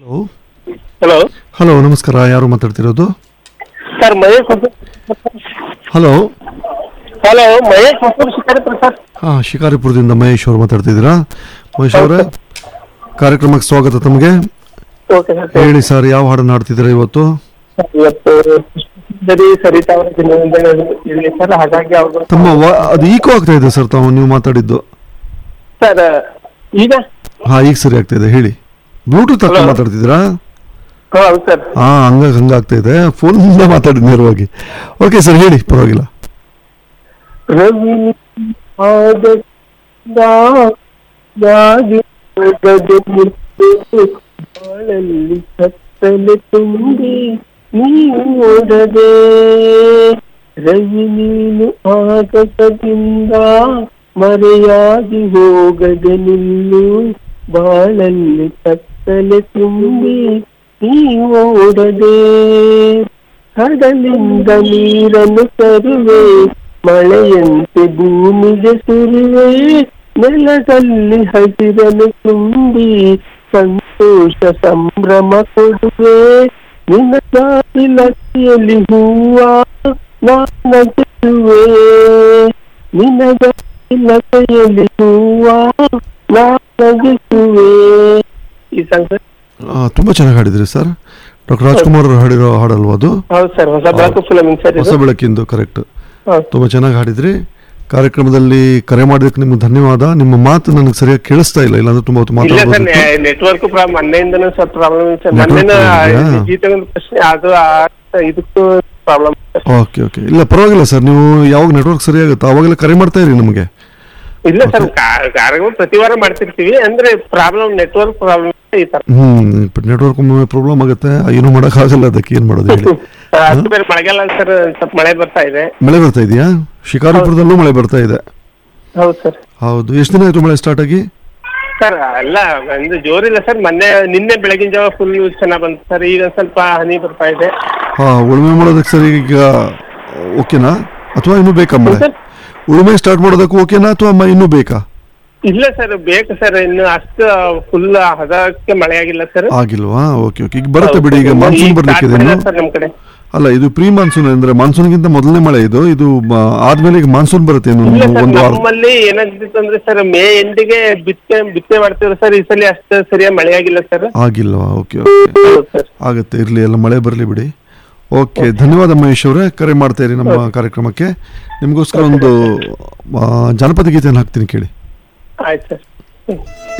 Hello hello hello ನಮಸ್ಕಾರ ಯಾರು ಮಾತಾಡ್ತಿರೋದು sir Mahesh hello hello Mahesh Hosur Shikaripura sir ಹಾಂ ಶಿಕಾರಿಪುರದಿಂದ ಮಹೇಶ್ ಅವರು ಮಾತಾಡ್ತಿದ್ದೀರಾ ಮಹೇಶ್ ಅವರೇ ಕಾರ್ಯಕ್ರಮಕ್ಕೆ ಸ್ವಾಗತ ತಮಗೆ ಓಕೆ ಸರ್ ಹೇಳಿ ಸರ್ ಯಾವ ಹಾಡನ್ನು ಹಾಡ್ತಿದ್ದೀರಾ ಇವತ್ತು ಇವತ್ತು ಸರಿ ಸರಿತಾ ಅವರ ದಿನದಿಂದ ಇಲ್ಲಿ ಸರ್ ಹಾಗಾಗಿ ಅವರು ತಮ್ಮ ವ- ಅದು ಈಕೋ ಆಗ್ತಾ ಇದೆ ಸರ್ ತಾವು ನೀವು ಮಾತಾಡಿದ್ದು ಸರ್ ಈಗ ಹಾಂ ಈಗ ಸರಿ ಆಗ್ತಾ ಇದೆ ಹೇಳಿ ಬ್ಲೂಟೂತ್ ಹಾಕಿ Hello. ಮಾತಾಡ್ತಿದ್ದೀರಾ ಹಾ ಹೌದು ಸರ್ ಹಾಂ ಹಂಗಾಗಿ ಹಂಗಾಗ್ತಾ ಇದೆ ಫೋನಿಂದ ಮಾತಾಡಿ ನೇರವಾಗಿ ಓಕೆ ಸರ್ ಹೇಳಿ ಪರವಾಗಿಲ್ಲ ರವಿ ಬಾಳಲ್ಲಿ ಕತ್ತಲೆ ತುಂಬಿ ನೀನು ಓಡದೆ ರವಿ ನೀನು ಆಗಸದಿಂದ ಮರೆಯಾಗಿ ಹೋಗದೆ ನಿಲ್ಲು ಬಾಳಲ್ಲಿ ಕತ್ತಲೆ ತುಂಬಿ ನೀವು ಓಡದೆ ಕಡಲಿಂದ ನೀರನ್ನು ತರುವೆ ಮಳೆಯಂತೆ ಭೂಮಿಗೆ ಸುರುವೆ ನೆಲದಲ್ಲಿ ಹಸಿರನ್ನು ತುಂಬಿ ಸಂತೋಷ ಸಂಭ್ರಮ ಕೊಡುವೆ ನಿನಗಾಗಿ ಲಕ್ಕಿಯಲ್ಲಿ ಹೂವ ನಾನಗಿಸುವೆ ನಿನಗಾಗಿ ಲತೆಯಲ್ಲಿ ಹೂವ ನಾನಗಿಸುವೆ ಈ ಸಂಗ ಆ, ತುಂಬ ಚೆನ್ನಾಗಿ ಹಾಡಿದ್ರಿ ಸರ್ ಡಾಕ್ಟರ್ ರಾಜ್ಕುಮಾರ್ ಅವರು ಹಾಡಿರೋ ಹಾಡಲ್ವಾ ಅದು ಹೌದು ಸರ್ ಹೊಸ ಬೆಳಕು ಫಿಲಮಿಂಗ್ ಸರ್ ಹೊಸ ಬೆಳಕಿಂದು ಕರೆಕ್ಟ್ ಹೌದು ತುಂಬ ಚೆನ್ನಾಗಿ ಹಾಡಿದ್ರಿ ಕಾರ್ಯಕ್ರಮದಲ್ಲಿ ಕರೆ ಮಾಡೋದಕ್ಕೆ ನಿಮ್ಗೆ ಧನ್ಯವಾದ ನಿಮ್ಮ ಮಾತು ನನಗೆ ಸರಿಯಾಗಿ ಕೇಳಿಸ್ತಾ ಇಲ್ಲ ಇಲ್ಲಾಂದ್ರೆ ತುಂಬ ಹೊತ್ತು ಇಲ್ಲ ಸರ್ ಮಾತಾಡ್ಬೋದು ನೆಟ್ವರ್ಕ್ ಪ್ರಾಬ್ಲಮ್ ಮೊನ್ನೆಯಿಂದನೂ ಸ್ವಲ್ಪ ಪ್ರಾಬ್ಲಮ್ ಇದೆ ಸರ್ Network ಮೊನ್ನೆ problem ಇದೆಯಾ? ಜೀತಗೊಂದು ಪ್ರಶ್ನೆ ಅದು ಆ- ಇದಕ್ಕೂ ಪ್ರಾಬ್ಲಮ್ ಓಕೆ ಓಕೆ ಇಲ್ಲ ಪರವಾಗಿಲ್ಲ ಸರ್ ನೀವು ಯಾವಾಗ ನೆಟ್ವರ್ಕ್ ಸರಿಯಾಗುತ್ತೆ ಅವಾಗೆಲ್ಲ ಕರೆ ಮಾಡ್ತಾ ಇರಿ ನಮಗೆ ಇಲ್ಲ ಸರ್ ಕಾರ್ಯಕ್ರಮ ಪ್ರತಿ ವಾರ ಮಾಡ್ತಿರ್ತೀವಿ ಅಂದ್ರೆ ಪ್ರಾಬ್ಲಮ್ ನೆಟ್ವರ್ಕ್ ಪ್ರಾಬ್ಲಮ್ ಈ ತರ ಹ್ಮ್ ನೆಟ್ವರ್ಕ್ ಒಮ್ಮೆ ಪ್ರಾಬ್ಲಮ್ ಆಗುತ್ತೆ ಏನು ಮಾಡೋಕ್ಕಾಗಲ್ಲ ಅದಕ್ಕೆ ಏನು ಮಾಡೋದು ಹೇಳಿ ಅಷ್ಟು ಬೇರೆ ಮಳೆಗಾಲ ಸರ್ ಸ್ವಲ್ಪ ಮಳೆ ಬರ್ತಾ ಇದೆ ಮಳೆ ಬರ್ತಾ ಇದೆಯಾ ಶಿಕಾರಿಪುರದಲ್ಲೂ ಮಳೆ ಬರ್ತಾ ಇದೆ ಹೌದು ಸರ್ ಹೌದು ಎಷ್ಟು ದಿನ ಆಯ್ತು ಮಳೆ ಸ್ಟಾರ್ಟ್ ಆಗಿ ಸರ್ ಅಲ್ಲ ಒಂದು ಜೋರಿಲ್ಲ ಸರ್ ಮೊನ್ನೆ ನಿನ್ನೆ ಬೆಳಗಿನ ಜಾವ ಫುಲ್ ಚೆನ್ನಾಗ್ ಬಂತು ಸರ್ ಈಗ ಒಂದ್ ಸ್ವಲ್ಪ ಹನಿ ಬರ್ತಾ ಇದೆ ಹಾ ಉಳುಮೆ ಮಾಡೋದಕ್ಕೆ ಸರಿ ಈಗ ಓಕೆನಾ ಅಥವಾ ಇನ್ನೂ ಬೇಕಾ ಮಳೆ ಸರ್? ಉಳುಮೆ ಸ್ಟಾರ್ಟ್ ಮಾಡೋದಕ್ಕೆ ಓಕೆನಾ ಅಥವಾ ಮ- ಇನ್ನೂ ಬೇಕಾ ಇಲ್ಲ ಸರ್ ಬೇಕು ಸರ್ ಇನ್ನು ಅಷ್ಟು ಫುಲ್ ಹದಕ್ಕೆ ಮಳೆ ಆಗಿಲ್ಲ ಸರ್ ಆಗಿಲ್ವಾ ಓಕೆ ಓಕೆ ಈಗ ಬರುತ್ತೆ ಬಿಡಿ ಈಗ ಮಾನ್ಸೂನ್ ಬರ್ಲಿಕ್ಕಿದೆ ಇನ್ನು ಸರ್ ನಮ್ ಕಡೆ ಅಲ್ಲ ಇದು ಪ್ರೀ ಮಾನ್ಸೂನ್ ಅಂದ್ರೆ ಮಾನ್ಸೂನ್ಗಿಂತ ಮೊದಲನೇ ಮಳೆ ಇದು ಇದು ಮ- ಆದ್ಮೇಲೆ ಈಗ ಮಾನ್ಸೂನ್ ಬರುತ್ತೆ ಇನ್ನು ಇಲ್ಲ ಸರ್ ಒಂದು ವಾರ ನಮ್ಮಲ್ಲಿ ಏನಾಗ್ತಿತ್ತು ಅಂದ್ರೆ ಸರ್ ಮೇ ಎಂಡಿಗೆ ಬಿತ್ತನೆ ಬಿತ್ತನೆ ಮಾಡ್ತೀವಿ ಸರ್ ಈ ಸಲ ಅಷ್ಟು ಸರಿಯಾಗಿ ಮಳೆ ಆಗಿಲ್ಲ ಸರ್ ಆಗಿಲ್ವಾ ಓಕೆ ಓಕೆ ಹೌದು ಸರ್ ಆಗುತ್ತೆ ಇರಲಿ ಎಲ್ಲ ಮಳೆ ಬರಲಿ ಬಿಡಿ ಓಕೆ ಧನ್ಯವಾದ ಮಹೇಶ್ ಅವರೇ ಕರೆ ಮಾಡ್ತಾ ಇರಿ ನಮ್ಮ ಕಾರ್ಯಕ್ರಮಕ್ಕೆ ನಿಮಗೋಸ್ಕರ ಒಂದು ಆ, ಜಾನಪದ ಗೀತೆಯನ್ನು ಹಾಕ್ತೀನಿ ಕೇಳಿ ಆಯ್ತು ಸರ್